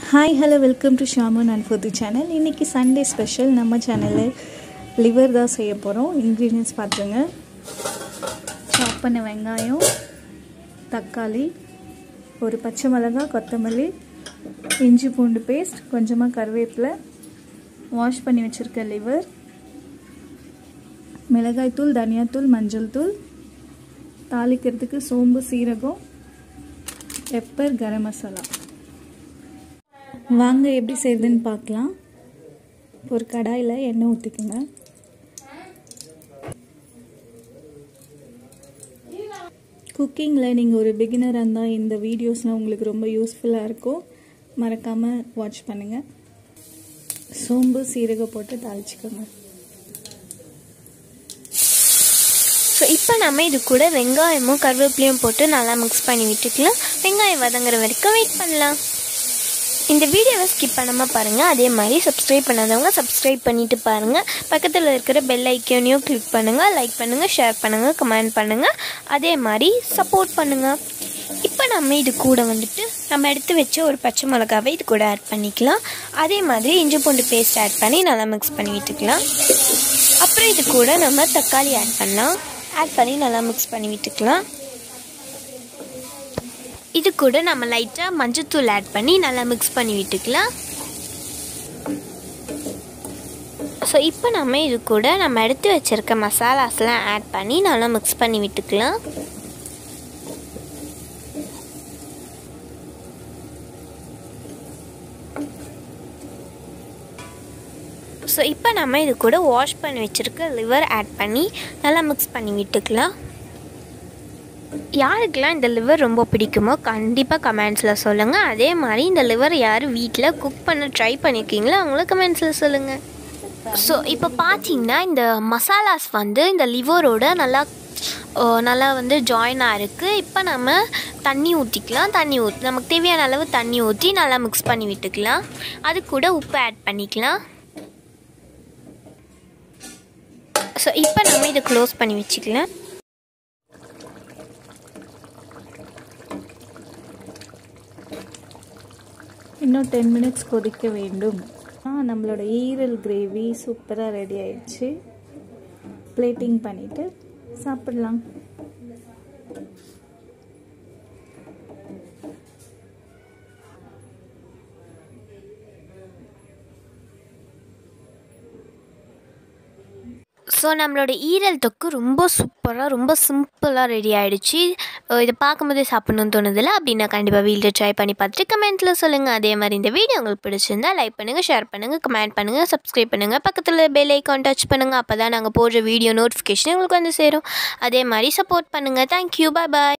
hi hello welcome to Shaman and food channel இன்றைக்கி Sunday special நம்ம சேனலில் லிவர் தான் செய்ய போகிறோம் இன்க்ரீடியன்ஸ் பார்த்துங்க சாப் பண்ண வெங்காயம் தக்காளி ஒரு பச்சை மிளகாய் கொத்தமல்லி இஞ்சி பூண்டு பேஸ்ட் கொஞ்சமாக கருவேப்பிலை வாஷ் பண்ணி வச்சுருக்க லிவர் மிளகாய்த்தூள் தனியாத்தூள் மஞ்சள் தூள் தாளிக்கிறதுக்கு சோம்பு சீரகம் பெப்பர் கரம் மசாலா வாங்க எப்படி செய்யுதுன்னு பார்க்கலாம் ஒரு கடாயில் எண்ணெய் ஊற்றிக்கோங்க குக்கிங்கில் நீங்கள் ஒரு பிகினராக இருந்தால் இந்த வீடியோஸ்லாம் உங்களுக்கு ரொம்ப யூஸ்ஃபுல்லாக இருக்கும் மறக்காமல் வாட்ச் பண்ணுங்கள் சோம்பு சீரகம் போட்டு தாளிச்சிக்கோங்க ஸோ இப்போ நம்ம இது கூட வெங்காயமும் கருவேப்பிலையும் போட்டு நல்லா மிக்ஸ் பண்ணி விட்டுக்கலாம் வெங்காயம் வதங்குற வரைக்கும் வெயிட் பண்ணலாம் இந்த வீடியோவை ஸ்கிப் பண்ணாமல் பாருங்கள் அதே மாதிரி சப்ஸ்கிரைப் பண்ணாதவங்க சப்ஸ்கிரைப் பண்ணிவிட்டு பாருங்கள் பக்கத்தில் இருக்கிற பெல் ஐக்கனையும் கிளிக் பண்ணுங்கள் லைக் பண்ணுங்கள் ஷேர் பண்ணுங்கள் கமெண்ட் பண்ணுங்கள் அதே மாதிரி சப்போர்ட் பண்ணுங்கள் இப்போ நம்ம இது கூட வந்துட்டு நம்ம எடுத்து வச்ச ஒரு பச்சை மிளகாவை இது கூட ஆட் பண்ணிக்கலாம் அதே மாதிரி இஞ்சி பூண்டு பேஸ்ட் ஆட் பண்ணி நல்லா மிக்ஸ் பண்ணி விட்டுக்கலாம் அப்புறம் இது கூட நம்ம தக்காளி ஆட் பண்ணலாம் ஆட் பண்ணி நல்லா மிக்ஸ் பண்ணி விட்டுக்கலாம் இது கூட நம்ம லைட்டாக மஞ்சத்தூள் ஆட் பண்ணி நல்லா மிக்ஸ் பண்ணி விட்டுக்கலாம் ஸோ இப்போ நம்ம இது கூட நம்ம எடுத்து வச்சுருக்க மசாலாஸ்லாம் ஆட் பண்ணி நல்லா மிக்ஸ் பண்ணி விட்டுக்கலாம் ஸோ இப்போ நம்ம இது கூட வாஷ் பண்ணி வச்சுருக்க லிவர் ஆட் பண்ணி நல்லா மிக்ஸ் பண்ணி விட்டுக்கலாம் யாருக்கெல்லாம் இந்த லிவர் ரொம்ப பிடிக்குமோ கண்டிப்பாக கமெண்ட்ஸில் சொல்லுங்கள் அதே மாதிரி இந்த லிவர் யார் வீட்டில் குக் பண்ண ட்ரை பண்ணியிருக்கீங்களோ அவங்களும் கமெண்ட்ஸில் சொல்லுங்கள் ஸோ இப்போ பார்த்தீங்கன்னா இந்த மசாலாஸ் வந்து இந்த லிவரோட நல்லா நல்லா வந்து ஜாயினாக இருக்குது இப்போ நம்ம தண்ணி ஊற்றிக்கலாம் தண்ணி ஊற்றி நமக்கு தேவையான அளவு தண்ணி ஊற்றி நல்லா மிக்ஸ் பண்ணி விட்டுக்கலாம் அது கூட உப்பு ஆட் பண்ணிக்கலாம் ஸோ இப்போ நம்ம இதை க்ளோஸ் பண்ணி வச்சுக்கலாம் இன்னும் டென் மினிட்ஸ் கொதிக்க வேண்டும் நம்மளோட ஈரல் கிரேவி சூப்பராக ரெடி ஆயிடுச்சு பிளேட்டிங் பண்ணிவிட்டு சாப்பிடலாம் ஸோ நம்மளோட ஈரல் தொக்கு ரொம்ப சூப்பராக ரொம்ப சிம்பிளாக ரெடி ஆகிடுச்சு இதை பார்க்கும்போதே சாப்பிட்ணுன்னு தோணுதில்ல அப்படின்னா கண்டிப்பாக வீட்டில் ட்ரை பண்ணி பார்த்துட்டு கமெண்ட்டில் சொல்லுங்கள் அதே மாதிரி இந்த வீடியோ உங்களுக்கு பிடிச்சிருந்தா லைக் பண்ணுங்கள் ஷேர் பண்ணுங்கள் கமெண்ட் பண்ணுங்கள் சப்ஸ்கிரைப் பண்ணுங்கள் பக்கத்தில் பெல் ஐக்கான் டச் பண்ணுங்கள் அப்போ தான் நாங்கள் போடுற வீடியோ நோட்டிஃபிகேஷன் உங்களுக்கு வந்து சேரும் அதே மாதிரி சப்போர்ட் பண்ணுங்கள் தேங்க்யூ பாய் பாய்